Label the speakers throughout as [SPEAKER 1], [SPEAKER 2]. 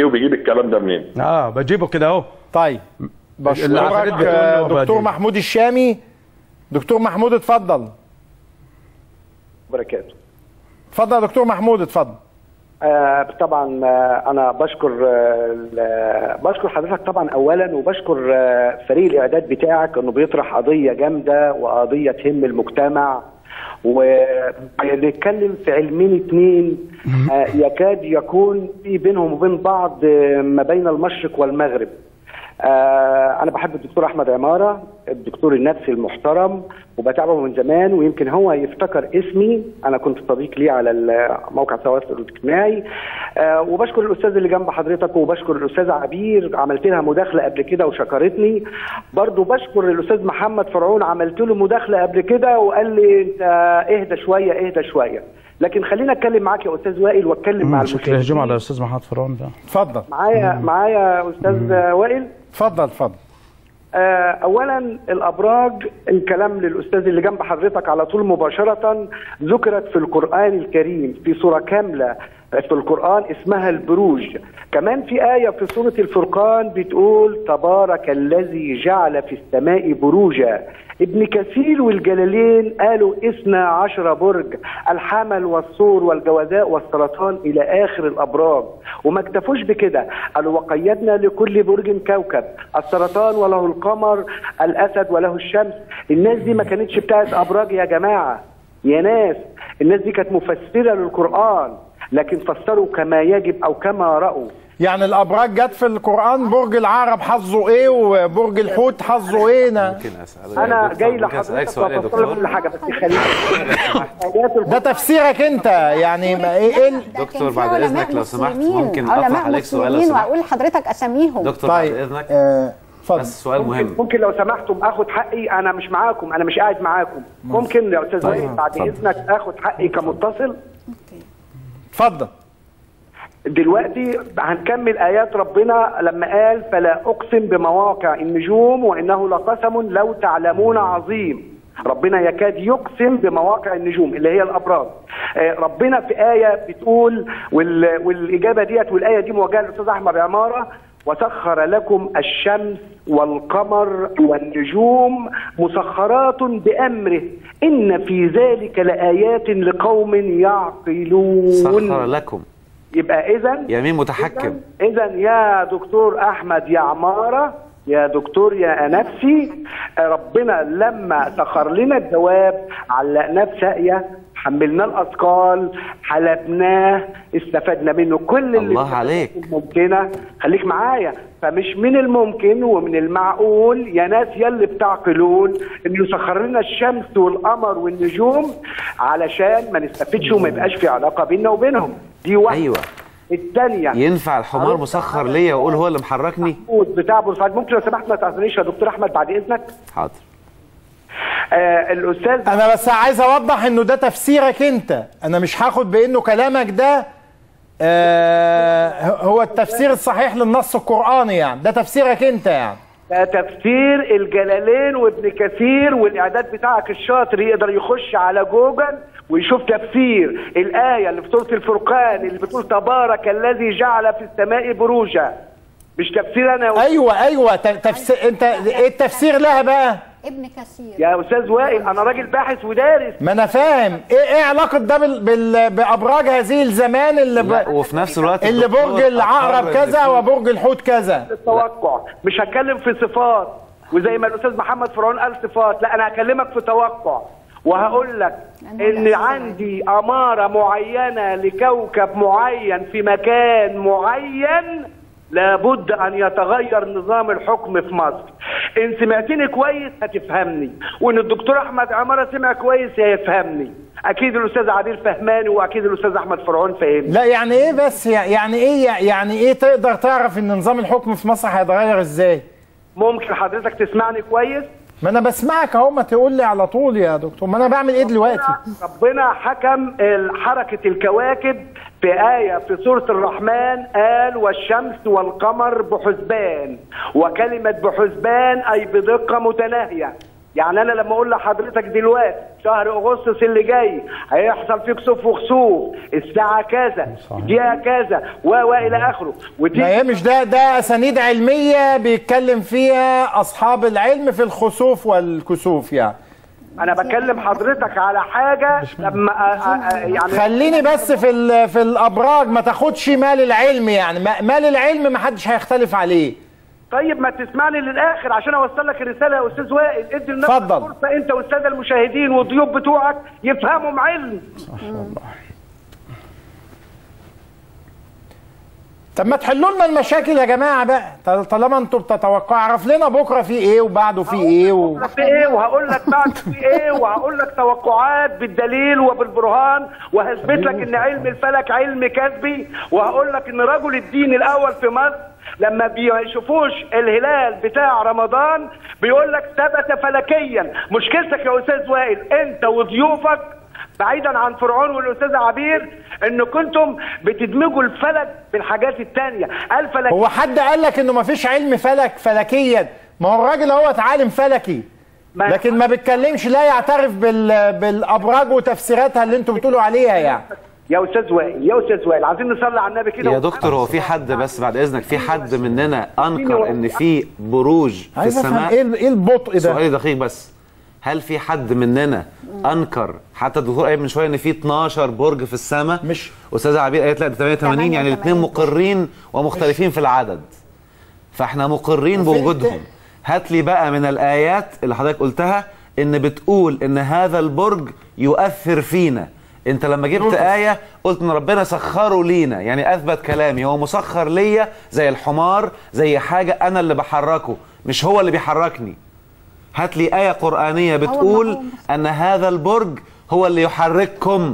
[SPEAKER 1] وبيجيب الكلام ده منين
[SPEAKER 2] اه بجيبه كده اهو
[SPEAKER 3] طيب
[SPEAKER 2] العفاريت
[SPEAKER 3] بشكرك
[SPEAKER 2] بتقول
[SPEAKER 3] آه،
[SPEAKER 2] له
[SPEAKER 3] دكتور
[SPEAKER 2] بعدين.
[SPEAKER 3] محمود الشامي دكتور محمود اتفضل
[SPEAKER 4] بركاته
[SPEAKER 3] اتفضل يا دكتور محمود اتفضل
[SPEAKER 4] آه طبعا آه انا بشكر آه ال- بشكر حضرتك طبعا اولا وبشكر آه فريق الاعداد بتاعك انه بيطرح قضيه جامده وقضيه تهم المجتمع ونتكلم في علمين اتنين آه يكاد يكون في بينهم وبين بعض آه ما بين المشرق والمغرب آه انا بحب الدكتور احمد عماره الدكتور النفسي المحترم وبتابعه من زمان ويمكن هو يفتكر اسمي انا كنت صديق ليه على ال- موقع التواصل الاجتماعي آه وبشكر الاستاذ اللي جنب حضرتك وبشكر الاستاذه عبير عملت لها مداخله قبل كده وشكرتني برضو بشكر الاستاذ محمد فرعون عملت له مداخله قبل كده وقال لي انت اهدى شويه اهدى شويه لكن خلينا اتكلم معاك يا استاذ وائل واتكلم مع
[SPEAKER 2] شكله
[SPEAKER 4] المشاهدين
[SPEAKER 2] هجوم على الاستاذ محمد فرعون ده
[SPEAKER 3] اتفضل
[SPEAKER 4] معايا معايا يا استاذ وائل
[SPEAKER 3] اتفضل اتفضل
[SPEAKER 4] آه، اولا الابراج الكلام للاستاذ اللي جنب حضرتك على طول مباشره ذكرت في القران الكريم في سوره كامله في القران اسمها البروج كمان في ايه في سوره الفرقان بتقول تبارك الذي جعل في السماء بروجا ابن كثير والجلالين قالوا اثنى عشر برج الحمل والصور والجوزاء والسرطان الى اخر الابراج وما اكتفوش بكده قالوا وقيدنا لكل برج كوكب السرطان وله القمر الاسد وله الشمس الناس دي ما كانتش بتاعت ابراج يا جماعه يا ناس الناس دي كانت مفسره للقران لكن فسروا كما يجب او كما راوا
[SPEAKER 3] يعني الابراج جت في القران برج العقرب حظه ايه وبرج الحوت حظه ايه نا-
[SPEAKER 5] ممكن اسالك
[SPEAKER 4] انا
[SPEAKER 5] يا دكتور،
[SPEAKER 4] جاي
[SPEAKER 5] ممكن اسالك
[SPEAKER 4] لحضرتك
[SPEAKER 5] سؤال يا
[SPEAKER 4] وافسر لك
[SPEAKER 5] دكتور
[SPEAKER 4] كل حاجه بس خليك آيات
[SPEAKER 3] ده
[SPEAKER 4] القرآن
[SPEAKER 3] تفسيرك انت يعني ما ايه ايه ال-
[SPEAKER 5] دكتور بعد اذنك لو سمحت ممكن
[SPEAKER 6] علماء
[SPEAKER 5] اطرح عليك سؤال لو
[SPEAKER 6] مسلمين
[SPEAKER 5] سمحت
[SPEAKER 6] واقول لحضرتك اساميهم
[SPEAKER 5] دكتور بعد
[SPEAKER 3] طيب
[SPEAKER 5] اذنك
[SPEAKER 3] آه، اتفضل
[SPEAKER 5] بس سؤال مهم
[SPEAKER 4] ممكن لو سمحتم اخد حقي انا مش معاكم انا مش قاعد معاكم ممكن يا استاذ وائل بعد
[SPEAKER 5] اتفضل.
[SPEAKER 4] اذنك اخد حقي كمتصل
[SPEAKER 3] اتفضل
[SPEAKER 4] دلوقتي هنكمل ايات ربنا لما قال فلا اقسم بمواقع النجوم وانه لقسم لو تعلمون عظيم ربنا يكاد يقسم بمواقع النجوم اللي هي الابراج آه، ربنا في ايه بتقول وال- والاجابه ديت والايه دي موجهه للاستاذ احمد عماره وسخر لكم الشمس والقمر والنجوم مسخرات بامره ان في ذلك لايات لقوم يعقلون
[SPEAKER 5] سخر لكم
[SPEAKER 4] يبقى اذا
[SPEAKER 5] يمين متحكم
[SPEAKER 4] اذا يا دكتور احمد يا عماره يا دكتور يا نفسي ربنا لما سخر لنا الدواب علقناه بساقيه حملناه الاثقال حلبناه استفدنا منه كل اللي
[SPEAKER 5] الله عليك.
[SPEAKER 4] ممكنه خليك معايا فمش من الممكن ومن المعقول يا ناس يلي بتعقلون انه يسخر لنا الشمس والقمر والنجوم علشان ما نستفدش وما يبقاش في علاقه بيننا وبينهم دي واحده
[SPEAKER 5] ايوه
[SPEAKER 4] الثانيه
[SPEAKER 5] ينفع الحمار مسخر ليا واقول هو اللي محركني
[SPEAKER 4] بتاع بورسعيد ممكن لو سمحت ما تعذرنيش يا دكتور احمد بعد اذنك
[SPEAKER 5] حاضر
[SPEAKER 4] آه الاستاذ
[SPEAKER 3] انا بس عايز اوضح انه ده تفسيرك انت انا مش هاخد بانه كلامك ده آه هو التفسير الصحيح للنص القراني يعني ده تفسيرك انت يعني
[SPEAKER 4] ده تفسير الجلالين وابن كثير والاعداد بتاعك الشاطر يقدر يخش على جوجل ويشوف تفسير الايه اللي في سوره الفرقان اللي بتقول تبارك الذي جعل في السماء بروجا مش تفسير انا و...
[SPEAKER 3] ايوه ايوه ت- تفسير انت ايه التفسير لها بقى
[SPEAKER 6] ابن كثير
[SPEAKER 4] يا استاذ وائل انا راجل باحث ودارس
[SPEAKER 3] ما انا فاهم ايه ايه علاقه ده بال... بال... بابراج هذه الزمان اللي
[SPEAKER 5] لا
[SPEAKER 3] ب...
[SPEAKER 5] وفي نفس الوقت
[SPEAKER 3] اللي
[SPEAKER 5] الدكتور
[SPEAKER 3] برج العقرب
[SPEAKER 5] أقر
[SPEAKER 3] كذا
[SPEAKER 5] إن في-
[SPEAKER 3] وبرج الحوت كذا
[SPEAKER 4] التوقع مش هتكلم في صفات وزي ما الاستاذ محمد فرعون قال صفات لا انا هكلمك في توقع وهقول لك ان عندي اماره معينه لكوكب معين في مكان معين لابد ان يتغير نظام الحكم في مصر ان سمعتني كويس هتفهمني وان الدكتور احمد عماره سمع كويس هيفهمني اكيد الاستاذ عادل فهماني واكيد الاستاذ احمد فرعون فهمني
[SPEAKER 3] لا يعني ايه بس يعني ايه يعني ايه تقدر تعرف ان نظام الحكم في مصر هيتغير ازاي
[SPEAKER 4] ممكن حضرتك تسمعني كويس
[SPEAKER 3] ما انا بسمعك اهو ما تقول لي على طول يا دكتور ما انا بعمل ايه دلوقتي
[SPEAKER 4] ربنا حكم ال- حركة الكواكب في آية في سورة الرحمن قال والشمس والقمر بحسبان وكلمة بحسبان أي بدقة متناهية يعني انا لما اقول لحضرتك دلوقتي شهر اغسطس اللي جاي هيحصل فيه كسوف وخسوف الساعه كذا
[SPEAKER 2] صحيح.
[SPEAKER 4] دقيقه كذا و والى اخره
[SPEAKER 3] ما هي مش ده ده اسانيد علميه بيتكلم فيها اصحاب العلم في الخسوف والكسوف يعني
[SPEAKER 4] انا بكلم حضرتك على حاجه لما أ- أ- أ- يعني
[SPEAKER 3] خليني بس في ال- في الابراج ما تاخدش مال العلم يعني ما- مال العلم ما حدش هيختلف عليه
[SPEAKER 4] طيب ما تسمعني للاخر عشان اوصل لك الرساله يا استاذ وائل ادي لنفسك
[SPEAKER 3] اتفضل.
[SPEAKER 4] فرصه انت والساده المشاهدين والضيوف بتوعك يفهموا بعلم
[SPEAKER 3] طب ما تحلوا لنا المشاكل يا جماعه بقى طل- طالما انتوا بتتوقعوا اعرف لنا بكره في ايه وبعده في ايه و...
[SPEAKER 4] هقول لك في ايه وهقول لك بعد في ايه وهقول لك توقعات بالدليل وبالبرهان وهثبت لك ان علم الفلك علم كذبي وهقول لك ان رجل الدين الاول في مصر لما بيشوفوش الهلال بتاع رمضان بيقول لك ثبت فلكيا مشكلتك يا استاذ وائل انت وضيوفك بعيدا عن فرعون والاستاذ عبير ان كنتم بتدمجوا الفلك بالحاجات التانية الفلك
[SPEAKER 3] هو حد قال لك انه ما فيش علم فلك فلكيا ما هو الراجل هو عالم فلكي
[SPEAKER 4] ما-
[SPEAKER 3] لكن ما بيتكلمش لا يعترف بال... بالابراج وتفسيراتها اللي انتوا بتقولوا عليها يعني
[SPEAKER 4] يا استاذ وائل يا استاذ وائل عايزين نصلي على النبي كده
[SPEAKER 5] يا دكتور هو في حد بس بعد اذنك في حد مننا انكر ان في بروج في
[SPEAKER 3] عايز افهم
[SPEAKER 5] السماء
[SPEAKER 3] ايه ال- ايه البطء ده
[SPEAKER 5] سؤالي دقيق بس هل في حد مننا انكر حتى الدكتور قال من شويه ان في 12 برج في السماء
[SPEAKER 3] مش-
[SPEAKER 5] استاذه عبير قالت لا ده 88 يعني الاثنين
[SPEAKER 6] 88.
[SPEAKER 5] مقرين ومختلفين في العدد فاحنا مقرين بوجودهم هات لي بقى من الايات اللي حضرتك قلتها ان بتقول ان هذا البرج يؤثر فينا انت لما جبت آية قلت ان ربنا سخره لينا يعني اثبت كلامي هو مسخر ليا زي الحمار زي حاجة انا اللي بحركه مش هو اللي بيحركني هات لي آية قرآنية بتقول
[SPEAKER 6] هو-
[SPEAKER 5] ان هذا البرج هو اللي يحرككم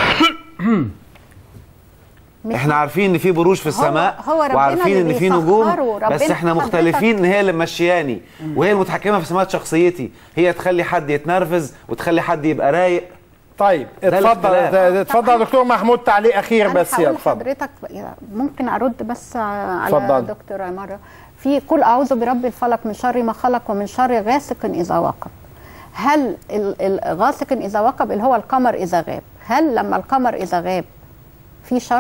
[SPEAKER 6] مش-
[SPEAKER 5] احنا عارفين ان في بروج في السماء
[SPEAKER 6] هو ربنا
[SPEAKER 5] وعارفين
[SPEAKER 6] اللي
[SPEAKER 5] ان في
[SPEAKER 6] بيسخره،
[SPEAKER 5] نجوم
[SPEAKER 6] ربنا
[SPEAKER 5] بس احنا
[SPEAKER 6] حضرتك-
[SPEAKER 5] مختلفين ان هي اللي ماشياني وهي المتحكمه في سمات شخصيتي هي تخلي حد يتنرفز وتخلي حد يبقى رايق
[SPEAKER 3] طيب
[SPEAKER 5] ده
[SPEAKER 3] اتفضل
[SPEAKER 5] الاختلاف.
[SPEAKER 3] اتفضل يا دكتور محمود تعليق اخير
[SPEAKER 6] أنا
[SPEAKER 3] بس يا
[SPEAKER 6] هقول
[SPEAKER 3] اتفضل
[SPEAKER 6] حضرتك ممكن ارد بس على
[SPEAKER 3] اتفضل.
[SPEAKER 6] دكتور مره في قل اعوذ برب الفلق من شر ما خلق ومن شر غاسق اذا وقب هل ال- ال- غاسق اذا وقب اللي هو القمر اذا غاب هل لما القمر اذا غاب في شر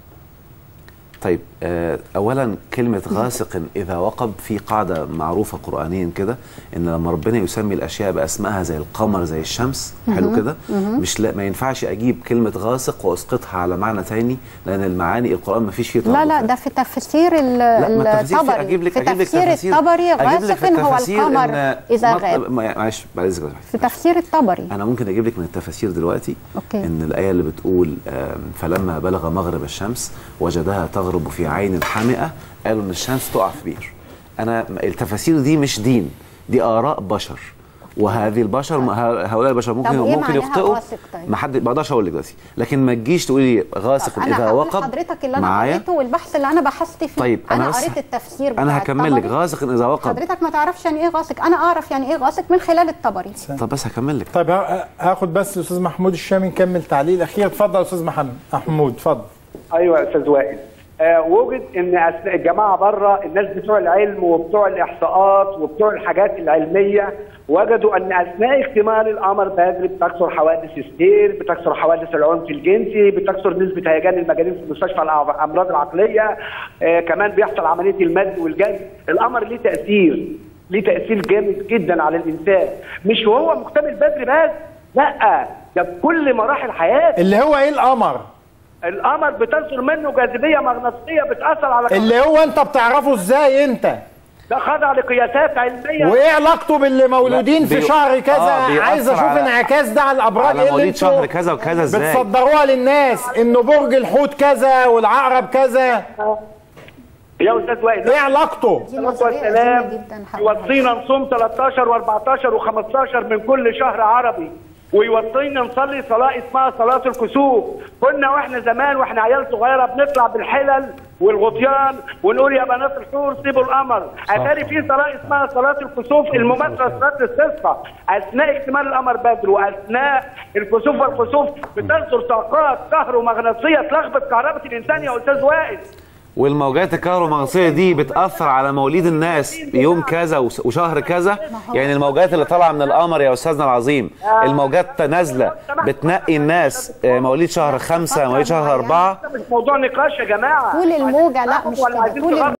[SPEAKER 5] طيب آه، اولا كلمه غاسق اذا وقب في قاعده معروفه قرانيا كده ان لما ربنا يسمي الاشياء باسمائها زي القمر زي الشمس حلو كده مش لا ما ينفعش اجيب كلمه غاسق واسقطها على معنى تاني لان المعاني القران ما فيش فيه
[SPEAKER 6] لا لا
[SPEAKER 5] ترادفات.
[SPEAKER 6] ده في تفسير ال-
[SPEAKER 5] لا ما التفاسير في
[SPEAKER 6] الطبري
[SPEAKER 5] اجيب لك
[SPEAKER 6] في
[SPEAKER 5] اجيب لك
[SPEAKER 6] تفسير
[SPEAKER 5] تفاسير
[SPEAKER 6] الطبري
[SPEAKER 5] أجيب لك في
[SPEAKER 6] غاسق هو
[SPEAKER 5] التفاسير
[SPEAKER 6] القمر
[SPEAKER 5] إن
[SPEAKER 6] اذا
[SPEAKER 5] مط-
[SPEAKER 6] غاب
[SPEAKER 5] ما- معلش بعد اذنك
[SPEAKER 6] في تفسير الطبري
[SPEAKER 5] انا ممكن اجيب لك من التفاسير دلوقتي
[SPEAKER 6] أوكي.
[SPEAKER 5] ان الايه اللي بتقول آم، فلما بلغ مغرب الشمس وجدها تغرب في عين حامئه قالوا ان الشمس تقع في بئر انا التفاسير دي مش دين دي اراء بشر وهذه البشر ه- هؤلاء البشر ممكن
[SPEAKER 6] طب إيه
[SPEAKER 5] ممكن
[SPEAKER 6] معناها
[SPEAKER 5] يخطئوا
[SPEAKER 6] غاسق طيب؟
[SPEAKER 5] ما حد ما اقدرش اقول لك دلوقتي لكن ما تجيش تقولي غاسق
[SPEAKER 6] انا
[SPEAKER 5] اذا
[SPEAKER 6] هقول
[SPEAKER 5] وقب
[SPEAKER 6] لحضرتك اللي انا
[SPEAKER 5] معايا
[SPEAKER 6] قريته والبحث اللي انا بحثت فيه
[SPEAKER 5] طيب
[SPEAKER 6] انا,
[SPEAKER 5] بس
[SPEAKER 6] قريت التفسير بتاع
[SPEAKER 5] انا هكمل لك
[SPEAKER 6] الطبري.
[SPEAKER 5] غاسق اذا وقب
[SPEAKER 6] حضرتك ما تعرفش يعني ايه غاسق انا اعرف يعني ايه غاسق من خلال الطبري
[SPEAKER 5] طب بس هكمل لك
[SPEAKER 3] طيب ه- هاخد بس الاستاذ محمود الشامي نكمل تعليق الاخير اتفضل يا استاذ محمد محمود اتفضل
[SPEAKER 4] ايوه يا استاذ وائل آه وجد ان اثناء الجماعه بره الناس بتوع العلم وبتوع الاحصاءات وبتوع الحاجات العلميه وجدوا ان اثناء اكتمال القمر بدر بتكثر حوادث السير بتكثر حوادث العنف الجنسي بتكثر نسبه هيجان المجانين في مستشفى الامراض العقليه آه كمان بيحصل عمليه المد والجد القمر ليه تاثير ليه تاثير جامد جدا على الانسان مش وهو مكتمل بدر بس لا ده في كل مراحل حياته
[SPEAKER 3] اللي هو ايه القمر
[SPEAKER 4] القمر بتصدر منه جاذبيه مغناطيسيه بتاثر على
[SPEAKER 3] اللي هو انت بتعرفه ازاي انت
[SPEAKER 4] ده خضع لقياسات علميه
[SPEAKER 3] وايه علاقته باللي مولودين
[SPEAKER 5] لا،
[SPEAKER 3] في
[SPEAKER 5] بي-
[SPEAKER 3] شهر كذا
[SPEAKER 5] آه، بيأثر
[SPEAKER 3] عايز اشوف
[SPEAKER 5] على-
[SPEAKER 3] انعكاس ده على الابراج
[SPEAKER 5] على
[SPEAKER 3] ايه اللي
[SPEAKER 5] مواليد شهر
[SPEAKER 3] انتوا
[SPEAKER 5] كذا وكذا ازاي
[SPEAKER 3] بتصدروها للناس انه برج الحوت كذا والعقرب كذا
[SPEAKER 4] يا استاذ وائل
[SPEAKER 3] ايه علاقته
[SPEAKER 6] دي
[SPEAKER 4] الصلاه
[SPEAKER 6] نظريه
[SPEAKER 4] والسلام
[SPEAKER 6] قديمه جدا حقيقة.
[SPEAKER 4] يوصينا نصوم 13 و14 و15 من كل شهر عربي ويوصينا نصلي صلاه اسمها صلاه الكسوف كنا واحنا زمان واحنا عيال صغيره بنطلع بالحلل والغطيان ونقول يا بنات الحور سيبوا القمر اتاري في صلاه اسمها صلاه الكسوف المماثله صلاه الاستسقاء اثناء اكتمال القمر بدر واثناء الكسوف والخسوف بتصدر طاقات كهرومغناطيسيه تلخبط كهرباء الانسان يا استاذ وائل
[SPEAKER 5] والموجات الكهرومغناطيسيه دي بتاثر على مواليد الناس يوم كذا وس- وشهر كذا يعني الموجات اللي طالعه من القمر يا استاذنا العظيم الموجات نازله بتنقي الناس آه، مواليد شهر خمسة مواليد شهر أربعة
[SPEAKER 4] ده مش موضوع نقاش يا جماعه
[SPEAKER 6] طول الموجة لا مش
[SPEAKER 4] ولا
[SPEAKER 6] كده
[SPEAKER 4] عايزين
[SPEAKER 6] طول
[SPEAKER 4] تغيروا